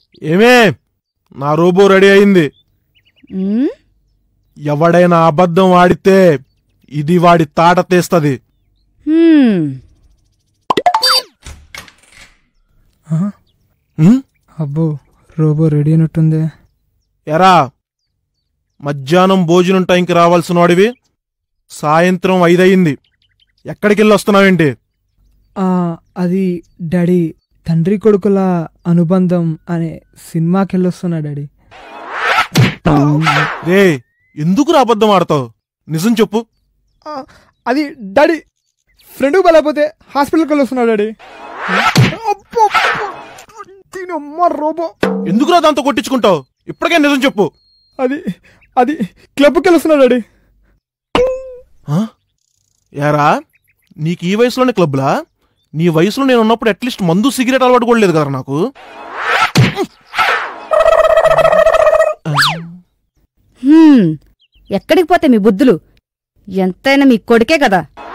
ఏమే నా robo ready అయింది ఉమ్, ఎవడైనా అబద్ధం ఆడితే ఇది వాడి తాట తీస్తది హ్మ్, ఆ? ఉమ్? అబ్బో రోబో రెడీ అయినట్టుంది ఎరా మధ్యాహ్నం భోజనం టైంకి రావాల్సిన వాడివి సాయంత్రం ఐదయింది ఎక్కడికెళ్ళి వస్తున్నావేంటి ఆ, అది డాడీ తండ్రి కొడుకుల అనుబంధం అనే సినిమాకి వెళ్ళొస్తున్నా డాడీ రే ఎందుకు అబద్ధం ఆడతావు నిజం చెప్పు ఆ, అది డాడీ ఫ్రెండ్ బలపోతే హాస్పిటల్కి వెళ్ళొస్తున్నా డాడీ అబ్బో, అబ్బో, దీనమ్మ రోబో ఎందుకురా దాంతో కొట్టించుకుంటావు ఇప్పటికే నిజం చెప్పు అది అది క్లబ్కి వెళ్ళొస్తున్నా డాడీ ఆ? ఏరా నీకు ఈ వయసులోనే క్లబ్లా నీ వయసులో నేను ఉన్నప్పుడు అట్లీస్ట్ మందు సిగరెట్ అలవాటు కూడా లేదు కదా నాకు హ్మ్. ఎక్కడికి పోతే మీ బుద్ధులు ఎంతైనా మీ కొడుకే కదా